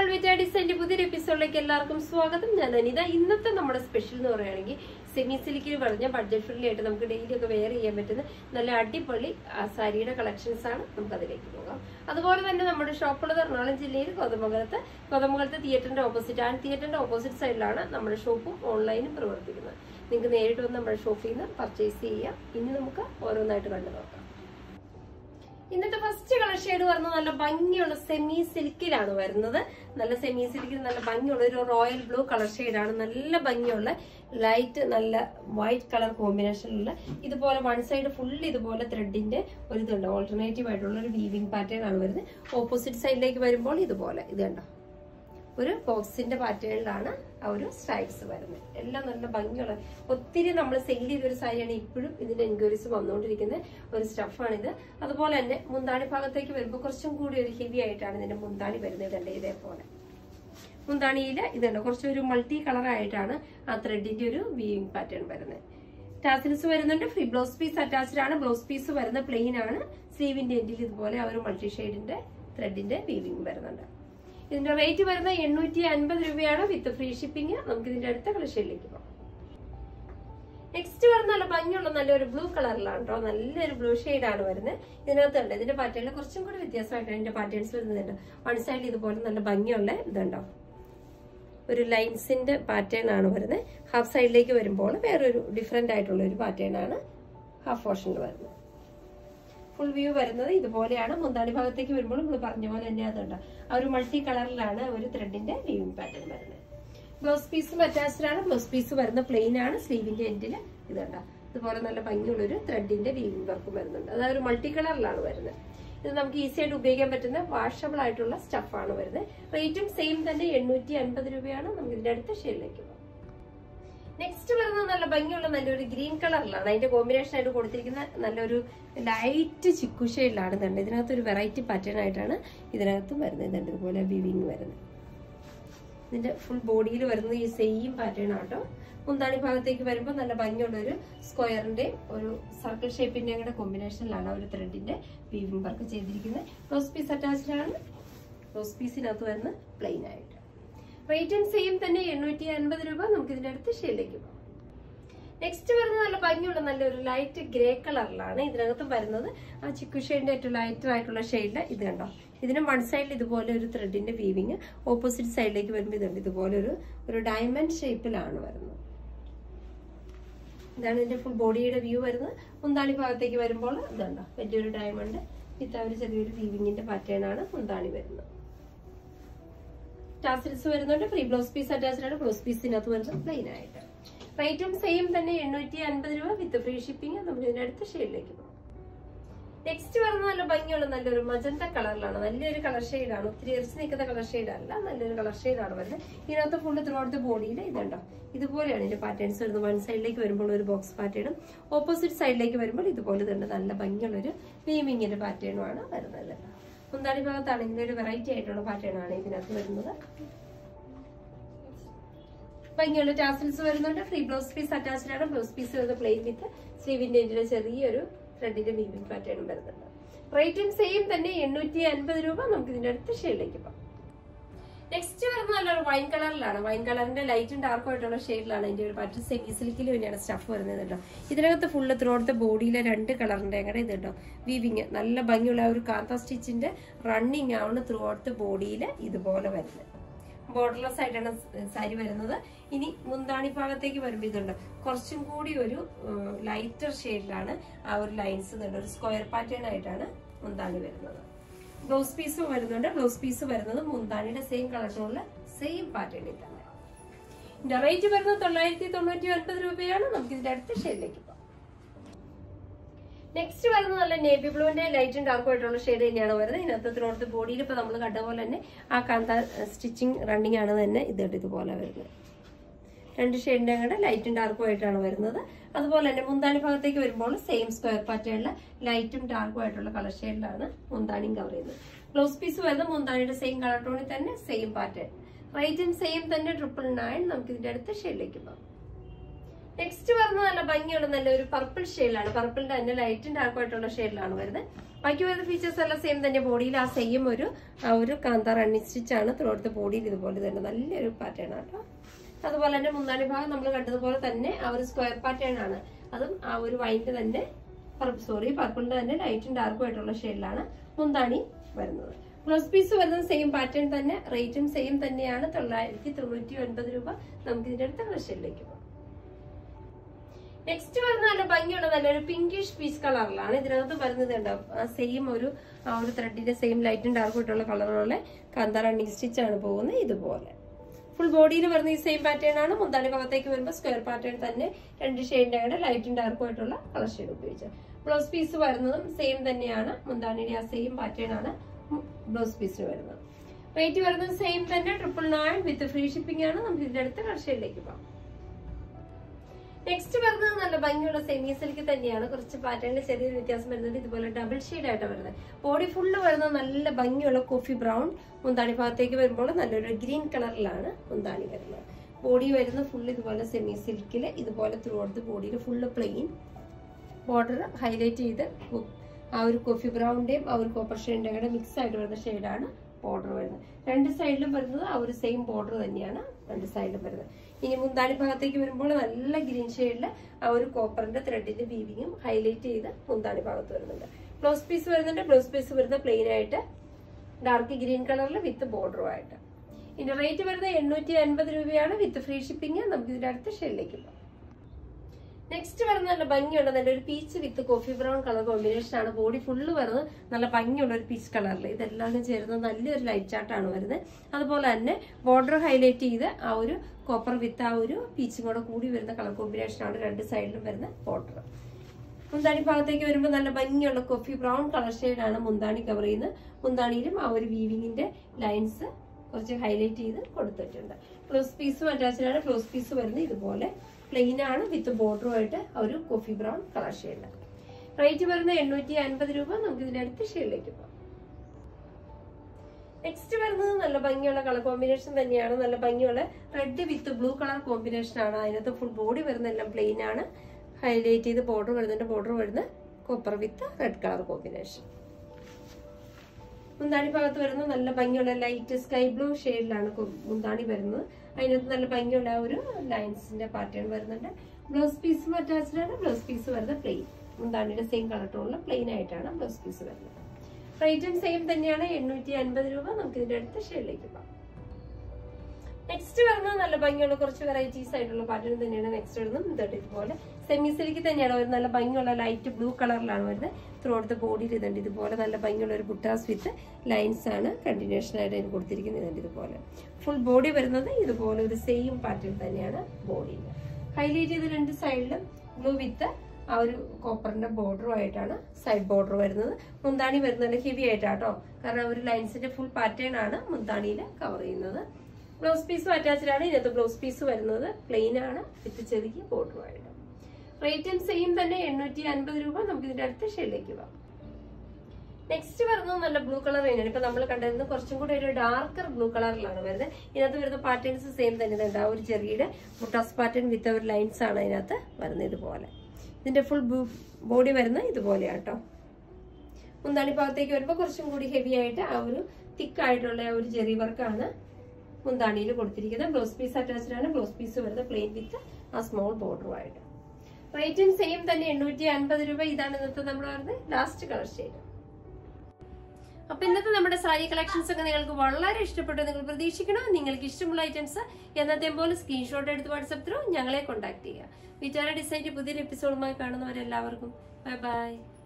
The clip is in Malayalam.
ഓൾ വിജയ ഡിസൈൻ്റെ പുതിയൊരു എപ്പിസോഡിലേക്ക് എല്ലാവർക്കും സ്വാഗതം ഞാൻ അനിത ഇന്നത്തെ നമ്മുടെ സ്പെഷ്യൽ എന്ന് പറയുകയാണെങ്കിൽ സെമി സിലിക്കിൽ പറഞ്ഞ ബഡ്ജറ്റ് ഫ്രണ്ട്ലി ആയിട്ട് നമുക്ക് ഡെയിലി ഒക്കെ വെയർ ചെയ്യാൻ പറ്റുന്ന നല്ല അടിപൊളി ആ സാരിയുടെ കളക്ഷൻസ് ആണ് നമുക്ക് അതിലേക്ക് പോകാം അതുപോലെ തന്നെ നമ്മുടെ ഷോപ്പുള്ളത് എറണാകുളം ജില്ലയിൽ കോതമംഗലത്ത് കോതമംഗലത്ത് തിയേറ്ററിന്റെ ഓപ്പോസിറ്റ് ആണ് തിയേറ്ററിന്റെ ഓപ്പോസിറ്റ് സൈഡിലാണ് നമ്മുടെ ഷോപ്പും ഓൺലൈനും പ്രവർത്തിക്കുന്നത് നിങ്ങൾക്ക് നേരിട്ട് വന്ന് നമ്മുടെ ഷോപ്പിൽ നിന്ന് പർച്ചേസ് ചെയ്യാം ഇനി നമുക്ക് ഓരോന്നായിട്ട് കണ്ടു നോക്കാം ഇന്നത്തെ ഫസ്റ്റ് കളർ ഷെയ്ഡ് വരുന്നത് നല്ല ഭംഗിയുള്ള സെമി സിൽക്കിലാണ് വരുന്നത് നല്ല സെമി സിൽക്കിൽ നല്ല ഭംഗിയുള്ള ഒരു റോയൽ ബ്ലൂ കളർ ഷെയ്ഡാണ് നല്ല ഭംഗിയുള്ള ലൈറ്റ് നല്ല വൈറ്റ് കളർ കോമ്പിനേഷനിലുള്ള ഇതുപോലെ വൺ സൈഡ് ഫുൾ ഇതുപോലെ ത്രെഡിന്റെ ഒരു ഇതുണ്ട് ഓൾട്ടർനേറ്റീവ് ആയിട്ടുള്ള ഒരു വീവിംഗ് പാറ്റേൺ ആണ് വരുന്നത് ഓപ്പോസിറ്റ് സൈഡിലേക്ക് വരുമ്പോൾ ഇതുപോലെ ഇത് കണ്ടോ ഒരു ബോക്സിന്റെ പാറ്റേണിലാണ് ആ ഒരു സ്ട്രൈപ്സ് വരുന്നത് എല്ലാം നല്ല ഭംഗിയുള്ള ഒത്തിരി നമ്മൾ സെയിൽ ചെയ്തൊരു സാരിയാണ് ഇപ്പോഴും ഇതിന്റെ എൻക്വയറീസ് വന്നുകൊണ്ടിരിക്കുന്ന ഒരു സ്റ്റഫാണിത് അതുപോലെ തന്നെ മുന്താണി ഭാഗത്തേക്ക് വരുമ്പോൾ കുറച്ചും കൂടി ഒരു ഹെവി ആയിട്ടാണ് ഇതിന്റെ മുന്താണി വരുന്നത് ഇതുണ്ട് ഇതേപോലെ മുന്താണിയിൽ ഇതുണ്ട് കുറച്ചൊരു മൾട്ടി കളർ ആയിട്ടാണ് ആ ത്രെഡിന്റെ ഒരു വീവിംഗ് പാറ്റേൺ വരുന്നത് ടാസിൽസ് വരുന്നുണ്ട് ഫ്രീ ബ്ലൗസ് പീസ് അറ്റാച്ച്ഡ് ആണ് ബ്ലൗസ് പീസ് വരുന്ന പ്ലെയിൻ ആണ് സ്ലീവിന്റെ എൻഡിൽ ഇതുപോലെ ആ ഒരു മൾട്ടി ഷെയ്ഡിന്റെ ത്രെഡിന്റെ വീവിംഗ് വരുന്നുണ്ട് ഇതിന്റെ റേറ്റ് വരുന്നത് എണ്ണൂറ്റി അൻപത് രൂപയാണ് വിത്ത് ഫ്രീ ഷിപ്പിംഗ് നമുക്ക് ഇതിന്റെ അടുത്ത കളക്ഷനിലേക്ക് പോകാം നെക്സ്റ്റ് വരുന്ന നല്ല ഭംഗിയുള്ള നല്ലൊരു ബ്ലൂ കളറിലാണ് കേട്ടോ നല്ലൊരു ബ്ലൂ ആണ് വരുന്നത് ഇതിനകത്തുണ്ട് ഇതിന്റെ പാറ്റേണിൽ കുറച്ചും കൂടി വ്യത്യാസമായിട്ടാണ് ഇതിന്റെ പാറ്റേൺസ് വരുന്നുണ്ട് വൺ സൈഡിൽ ഇതുപോലെ നല്ല ഭംഗിയുള്ള ഇതുണ്ടോ ഒരു ലൈൻസിന്റെ പാറ്റേൺ ആണ് വരുന്നത് ഹാഫ് സൈഡിലേക്ക് വരുമ്പോൾ വേറൊരു ഡിഫറെന്റ് ആയിട്ടുള്ള ഒരു പാറ്റേൺ ആണ് ഹാഫ് പോർഷനിൽ വരുന്നത് ഫുൾ വ്യൂ വരുന്നത് ഇതുപോലെയാണ് മുന്താണി ഭാഗത്തേക്ക് വരുമ്പോൾ നമ്മൾ പറഞ്ഞ പോലെ തന്നെ അതുണ്ട് ആ ഒരു മൾട്ടി കളറിലാണ് ഒരു ത്രെഡിന്റെ വീവിംഗ് പാറ്റേൺ വരുന്നത് ബ്ലൗസ് പീസും അറ്റാച്ച്ഡ് ആണ് ബ്ലൗസ് പീസ് വരുന്ന പ്ലെയിൻ ആണ് സ്ലീവിന്റെ എൻഡിൽ ഇതുണ്ട് ഇതുപോലെ നല്ല ഭംഗിയുള്ള ഒരു ത്രെഡിന്റെ വീവിംഗ് വർക്കും വരുന്നുണ്ട് അതായത് ഒരു മൾട്ടി കളറിലാണ് വരുന്നത് ഇത് നമുക്ക് ഈസി ആയിട്ട് ഉപയോഗിക്കാൻ പറ്റുന്ന വാഷബിൾ ആയിട്ടുള്ള സ്റ്റഫാണ് വരുന്നത് റേറ്റും സെയിം തന്നെ എണ്ണൂറ്റി അൻപത് രൂപയാണ് നമുക്ക് ഇതിന്റെ അടുത്ത ഷെയ്ഡിലേക്ക് പോകാം നെക്സ്റ്റ് വരുന്നത് നല്ല ഭംഗിയുള്ള നല്ലൊരു ഗ്രീൻ കളറിലാണ് അതിന്റെ കോമ്പിനേഷൻ ആയിട്ട് കൊടുത്തിരിക്കുന്ന നല്ലൊരു ലൈറ്റ് ചിക്കു ഷെയ്ഡിലാണ് ഇതുണ്ട് ഇതിനകത്ത് ഒരു വെറൈറ്റി പാറ്റേൺ ആയിട്ടാണ് ഇതിനകത്തും വരുന്നത് ഇതുണ്ട് ഇതുപോലെ വിവിങ് വരുന്നത് ഇതിന്റെ ഫുൾ ബോഡിയിൽ വരുന്നത് ഈ സെയിം പാറ്റേൺ ആട്ടോ മുന്താണി ഭാഗത്തേക്ക് വരുമ്പോൾ നല്ല ഭംഗിയുള്ള ഒരു സ്ക്വയറിന്റെ ഒരു സർക്കിൾ ഷേപ്പിന്റെ കൂടെ കോമ്പിനേഷനിലാണ് ഒരു ത്രെഡിന്റെ വീവിംഗ് വർക്ക് ചെയ്തിരിക്കുന്നത് ബ്ലൗസ് പീസ് അറ്റാച്ച്ഡ് ആണ് ബ്ലൗസ് പീസിനകത്ത് വരുന്ന പ്ലെയിൻ ആയിട്ട് റേറ്റും സെയിം തന്നെ എണ്ണൂറ്റി അൻപത് രൂപ നമുക്ക് ഇതിന്റെ അടുത്ത് ഷെയ്ഡിലേക്ക് പോകാം നെക്സ്റ്റ് വരുന്നത് നല്ല ഭംഗിയുള്ള നല്ലൊരു ലൈറ്റ് ഗ്രേ കളറിലാണ് ഇതിനകത്ത് വരുന്നത് ആ ചിക്കു ഷെയ്ഡിന്റെ ഏറ്റവും ലൈറ്റർ ആയിട്ടുള്ള ഷെയ്ഡിൽ ഇത് കണ്ടോ ഇതിനും വൺ സൈഡിൽ ഇതുപോലെ ഒരു ത്രെഡിന്റെ വീവിങ് ഓപ്പോസിറ്റ് സൈഡിലേക്ക് വരുമ്പോൾ ഇതുണ്ട് ഇതുപോലെ ഒരു ഒരു ഡയമണ്ട് ഷേപ്പിലാണ് വരുന്നത് ഇതാണ് ഇതിന്റെ ഫുൾ ബോഡിയുടെ വ്യൂ വരുന്നത് മുന്താണി ഭാഗത്തേക്ക് വരുമ്പോൾ ഇതുണ്ടോ വലിയൊരു ഡയമണ്ട് വിത്ത് ആ ഒരു ചെറിയൊരു വീവിങ്ങിന്റെ പാറ്റേൺ ആണ് മുന്താണി വരുന്നത് ടാസിൽസ് വരുന്നുണ്ട് ഫ്രീ ബ്ലൗസ് പീസ് അറ്റാച്ച്ഡ് ആണ് ബ്ലൗസ് പീസിനകത്ത് വരുന്നത് പ്ലെയിൻ ആയിട്ട് റേറ്റും സെയിം തന്നെ എണ്ണൂറ്റി അൻപത് രൂപ വിത്ത് ഫ്രീ ഷിപ്പിംഗ് നമുക്ക് ഇതിന്റെ അടുത്ത ഷെയ്ഡിലേക്ക് പോകും നെക്സ്റ്റ് വരുന്ന നല്ല ഭംഗിയുള്ള നല്ലൊരു മജന്ത കളറിലാണ് നല്ലൊരു കളർ ഷെയ്ഡാണ് ഒത്തിരി എറിച്ച് നിൽക്കുന്ന കളർ ഷെയ്ഡല്ല നല്ലൊരു കളർ ഷെയ്ഡാണ് വരുന്നത് ഇതിനകത്ത് ഫുള്ള് ത്രൂ ഔട്ട് ബോഡിയിൽ ഇതുണ്ടോ ഇതുപോലെയാണ് ഇതിന്റെ പാറ്റേൺസ് വരുന്നത് വൺ സൈഡിലേക്ക് വരുമ്പോൾ ഒരു ബോക്സ് പാറ്റേണും ഓപ്പോസിറ്റ് സൈഡിലേക്ക് വരുമ്പോൾ ഇതുപോലെ ഇതുണ്ട് നല്ല ഭംഗിയുള്ള ഒരു വീമിങ്ങിന്റെ പാറ്റേണുമാണ് വരുന്നത് മുന്താണി ഭാഗത്താണെങ്കിൽ ഒരു വെറൈറ്റി ആയിട്ടുള്ള പാറ്റേൺ ആണ് ഇതിനകത്ത് വരുന്നത് ഭംഗിയുള്ള ടാസിൽസ് വരുന്നുണ്ട് ഫ്രീ ബ്ലൗസ് പീസ് അറ്റാച്ച്ഡ് ആണ് ബ്ലൗസ് പീസ് വരുന്ന പ്ലെയിൻ വിത്ത് സ്ലീവിന്റെ എൻഡിലെ ചെറിയൊരു ത്രെഡിന്റെ വീവിംഗ് പാറ്റേൺ വരുന്നുണ്ട് റേറ്റും സെയിം തന്നെ എണ്ണൂറ്റി അൻപത് രൂപ നമുക്ക് ഇതിന്റെ അടുത്ത ഷെയ്ഡിലേക്ക് പോകാം നെക്സ്റ്റ് വരുന്നത് നല്ലൊരു വൈൻ കളറിലാണ് വൈൻ കളറിന്റെ ലൈറ്റും ഡാർക്കും ആയിട്ടുള്ള ഷെയ്ഡിലാണ് ഇതിന്റെ ഒരു പാറ്റേൺ സെമി സിൽക്കിൽ തന്നെയാണ് സ്റ്റഫ് വരുന്നത് കേട്ടോ ഇതിനകത്ത് ഫുള്ള് ത്രോടുത്ത ബോഡിയിലെ രണ്ട് കളറിന്റെ അങ്ങനെ ഇത് കേട്ടോ വീവിങ് നല്ല ഭംഗിയുള്ള ഒരു കാന്ത സ്റ്റിച്ചിന്റെ റണ്ണിങ് ആണ് ത്രൂ ഔട്ട് ബോഡിയിൽ ഇതുപോലെ വരുന്നത് ബോർഡർലെസ് ആയിട്ടാണ് സാരി വരുന്നത് ഇനി മുന്താണി ഭാഗത്തേക്ക് വരുമ്പോൾ ഇതുണ്ട് കുറച്ചും കൂടി ഒരു ലൈറ്റർ ഷെയ്ഡിലാണ് ആ ഒരു ലൈൻസ് ഇതുണ്ട് ഒരു സ്ക്വയർ പാറ്റേൺ ആയിട്ടാണ് മുന്താണി വരുന്നത് ബ്ലൗസ് പീസും വരുന്നുണ്ട് ബ്ലൗസ് പീസ് വരുന്നത് മുന്താണിയുടെ സെയിം കളറിലുള്ള സെയിം പാറ്റേണിൽ തന്നെ ഇതിന്റെ റേറ്റ് വരുന്നത് തൊള്ളായിരത്തി തൊണ്ണൂറ്റി ഒൻപത് രൂപയാണ് നമുക്ക് ഇതിന്റെ അടുത്ത ഷെയ്ഡിലേക്ക് പോകാം നെക്സ്റ്റ് വരുന്നത് നല്ല നേവി ബ്ലൂവിന്റെ ലൈറ്റും ഡാർക്കും ആയിട്ടുള്ള ഷെയ്ഡ് തന്നെയാണ് വരുന്നത് ഇതിനകത്ത് ത്രോട്ട് ബോഡിയിൽ ഇപ്പൊ നമ്മൾ കണ്ട പോലെ തന്നെ ആ കാന്ത സ്റ്റിച്ചിങ് റണ്ണിങ് ആണ് തന്നെ ഇത് ഇതുപോലെ വരുന്നത് രണ്ട് ഷെയ്ഡിന്റെ കൂടെ ലൈറ്റും ഡാർക്കും ആയിട്ടാണ് വരുന്നത് അതുപോലെ തന്നെ മുന്താണി ഭാഗത്തേക്ക് വരുമ്പോൾ സെയിം സ്ക്വയർ പാറ്റേണിൽ ലൈറ്റും ഡാർക്കും ആയിട്ടുള്ള കളർ ഷെയ്ഡിലാണ് മുന്താണിയും കവർ ചെയ്യുന്നത് ബ്ലൗസ് പീസ് വരുന്നത് മുന്താണിയുടെ സെയിം കളർ ടോണിൽ തന്നെ സെയിം പാറ്റേൺ റേറ്റും സെയിം തന്നെ ട്രിപ്പിൾ നയൻ നമുക്ക് ഇതിന്റെ അടുത്ത ഷെയ്ഡിലേക്ക് പോകാം നെക്സ്റ്റ് വരുന്നത് നല്ല ഭംഗിയുള്ള നല്ല ഒരു പർപ്പിൾ ഷെയ്ഡിലാണ് പർപ്പിളിന്റെ തന്നെ ലൈറ്റും ഡാർക്കും ആയിട്ടുള്ള ഷെയ്ഡിലാണ് വരുന്നത് ബാക്കി വരുന്ന ഫീച്ചേഴ്സ് എല്ലാം സെയിം തന്നെ ബോഡിയിൽ ആ സെയിം ഒരു ആ ഒരു കാന്താർ അണിസ്റ്റിച്ച് ആണ് ത്രോടുത്ത ബോഡിയിൽ ഇതുപോലെ തന്നെ നല്ലൊരു പാറ്റേൺ ആണ് കേട്ടോ അതുപോലെ തന്നെ മുന്താണി ഭാഗം നമ്മൾ കണ്ടതുപോലെ തന്നെ ആ ഒരു സ്ക്വയർ പാറ്റേൺ ആണ് അതും ആ ഒരു വൈൻ്റെ തന്നെ സോറി പർപ്പിളിന്റെ തന്നെ ലൈറ്റും ഡാർക്കും ആയിട്ടുള്ള ഷെയ്ഡിലാണ് മുന്താണി വരുന്നത് ബ്ലൗസ് പീസ് വരുന്നത് സെയിം പാറ്റേൺ തന്നെ റേറ്റും സെയിം തന്നെയാണ് തൊള്ളായിരത്തി തൊണ്ണൂറ്റി ഒൻപത് രൂപ നമുക്ക് ഇതിന്റെ അടുത്ത കളക്ഷനിലേക്ക് പോകാം നെക്സ്റ്റ് വരുന്ന നല്ല ഭംഗിയുള്ള നല്ലൊരു പിങ്കിഷ് പീസ് കളറിലാണ് ഇതിനകത്ത് വരുന്നത് ഉണ്ടാവും ആ സെയിം ഒരു ആ ഒരു ത്രെഡിന്റെ സെയിം ലൈറ്റും ഡാർക്കും ആയിട്ടുള്ള കളറുള്ള കാന്താറാണി സ്റ്റിച്ച് ആണ് പോകുന്നത് ഇതുപോലെ ഫുൾ ബോഡിയിൽ വരുന്ന ഈ സെയിം പാറ്റേൺ ആണ് മുന്താണി ഭാഗത്തേക്ക് വരുമ്പോൾ സ്ക്വയർ പാറ്റേൺ തന്നെ രണ്ട് ഷെയ്ഡിന്റെ കൂടെ ലൈറ്റും ഡാർക്കും ആയിട്ടുള്ള കളർ ഷെയ്ഡ് ഉപയോഗിച്ചത് ബ്ലൗസ് പീസ് വരുന്നതും സെയിം തന്നെയാണ് മുന്താണിയുടെ ആ സെയിം പാറ്റേൺ ആണ് ബ്ലൗസ് പീസിന് വരുന്നത് റേറ്റ് വരുന്നത് സെയിം തന്നെ triple nine with free shipping ആണ് നമുക്ക് ഇതിന്റെ അടുത്ത കളർ ഷെയ്ഡിലേക്ക് പോകാം നെക്സ്റ്റ് വരുന്നത് നല്ല ഭംഗിയുള്ള സെമി സിൽക്ക് തന്നെയാണ് കുറച്ച് പാറ്റേണിൽ ചെറിയൊരു വ്യത്യാസം വരുന്നത് ഇതുപോലെ ഡബിൾ ഷെയ്ഡ് ആയിട്ട് വരുന്നത് ബോഡി ഫുള്ള് വരുന്നത് നല്ല ഭംഗിയുള്ള കോഫി ബ്രൗൺ മുന്താണി ഭാഗത്തേക്ക് വരുമ്പോൾ നല്ലൊരു ഗ്രീൻ കളറിലാണ് മുന്താണി വരുന്നത് ബോഡി വരുന്നത് ഫുള്ള് ഇതുപോലെ സെമി സിൽക്കിൽ ഇതുപോലെ ത്രൂ ഔട്ട് ബോഡിയിൽ ഫുള്ള് പ്ലെയിൻ ബോർഡർ ഹൈലൈറ്റ് ചെയ്ത് ഉ- ആ ഒരു കോഫി ബ്രൗണിന്റെയും ആ ഒരു കോപ്പർ ഷെയ്ഡിന്റെ കൂടെ മിക്സ് ആയിട്ട് വരുന്ന ഷെയ്ഡാണ് ബോർഡർ വരുന്നത് രണ്ട് സൈഡിലും വരുന്നത് ആ ഒരു സെയിം ബോർഡർ തന്നെയാണ് രണ്ട് സൈഡിലും വരുന്നത് ഇനി മുന്താണി ഭാഗത്തേക്ക് വരുമ്പോൾ നല്ല ഗ്രീൻ ഷെയ്ഡിൽ ആ ഒരു കോപ്പറിന്റെ ത്രെഡിന്റെ വീവിങ്ങും ഹൈലൈറ്റ് ചെയ്ത് മുന്താണി ഭാഗത്ത് വരുന്നുണ്ട് ബ്ലൗസ് പീസ് വരുന്നുണ്ട് ബ്ലൗസ് പീസ് വരുന്ന പ്ലെയിൻ ആയിട്ട് ഡാർക്ക് ഗ്രീൻ കളറിൽ വിത്ത് ബോർഡറും ആയിട്ട് ഇതിന്റെ റേറ്റ് വരുന്നത് എണ്ണൂറ്റി അൻപത് രൂപയാണ് വിത്ത് ഫ്രീ ഷിപ്പിംഗ് നമുക്ക് ഇതിന്റെ അടുത്ത ഷെയ്ഡിലേക്ക് പോകാം നെക്സ്റ്റ് വരുന്ന നല്ല ഭംഗിയുള്ള നല്ലൊരു peach with coffee brown colour combination ആണ് ബോഡി ഫുള്ള് വരുന്നത് നല്ല ഭംഗിയുള്ള ഒരു പീച്ച് കളറിൽ ഇതെല്ലാം ചേരുന്ന നല്ലൊരു ലൈറ്റ് ചാർട്ടാണ് വരുന്നത് അതുപോലെ തന്നെ ബോർഡർ ഹൈലൈറ്റ് ചെയ്ത് ആ ഒരു കോപ്പർ വിത്ത് ആ ഒരു പീച്ചും കൂടെ കൂടി വരുന്ന കളർ കോമ്പിനേഷൻ ആണ് രണ്ട് സൈഡിലും വരുന്ന ബോർഡർ മുന്താണി ഭാഗത്തേക്ക് വരുമ്പോൾ നല്ല ഭംഗിയുള്ള കോഫി ബ്രൗൺ കളർ ഷെയ്ഡാണ് മുന്താണി കവർ ചെയ്യുന്നത് മുന്താണിയിലും ആ ഒരു വീവിങ്ങിന്റെ ലൈൻസ് കുറച്ച് ഹൈലൈറ്റ് ചെയ്ത് കൊടുത്തിട്ടുണ്ട് ബ്ലൗസ് പീസും അറ്റാച്ച്ഡ് ആണ് ബ്ലൗസ് പീസ് വരുന്നത് ഇതുപോലെ പ്ലെയിൻ ആണ് വിത്ത് ബോർഡറുമായിട്ട് ആ ഒരു coffee brown colour shade rate വരുന്നത് എണ്ണൂറ്റി അൻപത് രൂപ നമുക്ക് ഇതിന്റെ അടുത്ത ഷെയ്ഡിലേക്ക് പോകാം നെക്സ്റ്റ് വരുന്നത് നല്ല ഭംഗിയുള്ള കളർ കോമ്പിനേഷൻ തന്നെയാണ് നല്ല ഭംഗിയുള്ള red with blue colour combination ആണ് അതിനകത്ത് ഫുൾ ബോഡി വരുന്ന എല്ലാം പ്ലെയിൻ ആണ് ഹൈലൈറ്റ് ചെയ്ത് ബോർഡർ വരുന്നുണ്ട് ബോർഡർ വരുന്ന copper with red colour combination മുന്താണി ഭാഗത്ത് വരുന്ന നല്ല ഭംഗിയുള്ള ലൈറ്റ് സ്കൈ ബ്ലൂ ഷെയ്ഡിലാണ് മുന്താണി വരുന്നത് അതിനകത്ത് നല്ല ഭംഗിയുള്ള ആ ഒരു ലൈൻസിന്റെ പാറ്റേൺ വരുന്നുണ്ട് ബ്ലൗസ് പീസും അറ്റാച്ച്ഡ് ആണ് ബ്ലൗസ് പീസ് വരുന്നത് പ്ലെയിൻ മുന്താണിയുടെ സെയിം കളർ ടോണിൽ പ്ലെയിൻ ആയിട്ടാണ് ബ്ലൗസ് പീസ് വരുന്നത് റേറ്റും സെയിം തന്നെയാണ് എണ്ണൂറ്റി അൻപത് രൂപ നമുക്ക് ഇതിന്റെ അടുത്ത ഷെയ്ഡിലേക്ക് പോകാം നെക്സ്റ്റ് വരുന്നത് നല്ല ഭംഗിയുള്ള കുറച്ച് വെറൈറ്റീസ് ആയിട്ടുള്ള പാറ്റേൺ തന്നെയാണ് നെക്സ്റ്റ് വരുന്നത് ഇതുണ്ട് ഇതുപോലെ സെമി സിൽക്ക് തന്നെയാണ് ഒരു നല്ല ഭംഗിയുള്ള ലൈറ്റ് ബ്ലൂ കളറിലാണ് വരുന്നത് ത്രൂ ഔട്ട് ബോഡിയിൽ ഇതുണ്ട് ഇതുപോലെ നല്ല ഭംഗിയുള്ള ഒരു ബുട്ടാസ് വിത്ത് ലൈൻസ് ആണ് കണ്ടിന്യൂഷൻ ആയിട്ട് അതിന് കൊടുത്തിരിക്കുന്നത് ഇതുണ്ട് ഇതുപോലെ ഫുൾ ബോഡി വരുന്നത് ഇതുപോലെ ഒരു സെയിം പാറ്റേൺ തന്നെയാണ് ബോഡിയിൽ ഹൈലൈറ്റ് ചെയ്ത് രണ്ട് സൈഡിലും ബ്ലൂ വിത്ത് ആ ഒരു കോപ്പറിന്റെ ബോർഡറും ആയിട്ടാണ് സൈഡ് ബോർഡർ വരുന്നത് മുന്താണി വരുന്നത് ഹെവി ആയിട്ടാട്ടോ കാരണം ആ ഒരു ലൈൻസിന്റെ ഫുൾ പാറ്റേൺ ആണ് മുന്താണിയിൽ കവർ ചെയ്യുന്നത് ബ്ലൗസ് പീസും അറ്റാച്ച്ഡ് ആണ് ഇതിനകത്ത് ബ്ലൗസ് പീസ് വരുന്നത് പ്ലെയിൻ ആണ് വിത്ത് ചെറിയ ബോർഡറും ആയിട്ട് റേറ്റും സെയിം തന്നെ എണ്ണൂറ്റി അൻപത് രൂപ നമുക്ക് ഇതിന്റെ അടുത്ത ഷെയ്ഡിലേക്ക് പോകാം നെക്സ്റ്റ് വരുന്നത് നല്ല ബ്ലൂ കളർ തന്നെയാണ് ഇപ്പൊ നമ്മൾ കണ്ടിരുന്നത് കുറച്ചും കൂടി ഒരു ഡാർക്കർ ബ്ലൂ കളറിലാണ് വരുന്നത് ഇതിനകത്ത് വരുന്ന പാറ്റേൺസ് സെയിം തന്നെ ഉണ്ട് ആ ഒരു ചെറിയുടെ മുട്ടാസ് പാറ്റേൺ വിത്ത് ഒരു ലൈൻസ് ആണ് ഇതിനകത്ത് വരുന്നത് ഇതുപോലെ ഇതിന്റെ ഫുൾ ബോഡി വരുന്നത് ഇതുപോലെയാണ് കേട്ടോ മുന്താണി ഭാഗത്തേക്ക് വരുമ്പോൾ കുറച്ചും കൂടി ഹെവി ആയിട്ട് ആ ഒരു തിക്ക് ആയിട്ടുള്ള ആ ഒരു ചെറിയ വർക്കാണ് മുന്താണിയിൽ കൊടുത്തിരിക്കുന്നത് ബ്ലൗസ് പീസ് അറ്റാച്ച്ഡ് ആണ് ബ്ലൗസ് പീസ് വരുന്നത് പ്ലെയിൻ വിത്ത് ആ സ്മോൾ ബോർഡറുമായിട്ട് റേറ്റും സെയിം തന്നെ എണ്ണൂറ്റി അൻപത് രൂപ ഇതാണ് ഇന്നത്തെ നമ്മൾ വരുന്നത് ലാസ്റ്റ് കളർ ഷെയ്ഡ് അപ്പൊ ഇന്നത്തെ നമ്മുടെ സാരി കളക്ഷൻസ് ഒക്കെ നിങ്ങൾക്ക് വളരെ ഇഷ്ടപ്പെട്ടു നിങ്ങൾ പ്രതീക്ഷിക്കണം നിങ്ങൾക്ക് ഇഷ്ടമുള്ള ഐറ്റംസ് എന്നത്തെ പോലെ സ്ക്രീൻഷോട്ട് എടുത്ത് വാട്സപ്പ് ത്രൂ ഞങ്ങളെ കോൺടാക്ട് ചെയ്യുക വിചാര ഡിസൈൻ്റെ പുതിയൊരു എപ്പിസോഡുമായി കാണുന്നവരെല്ലാവർക്കും ബൈ ബൈ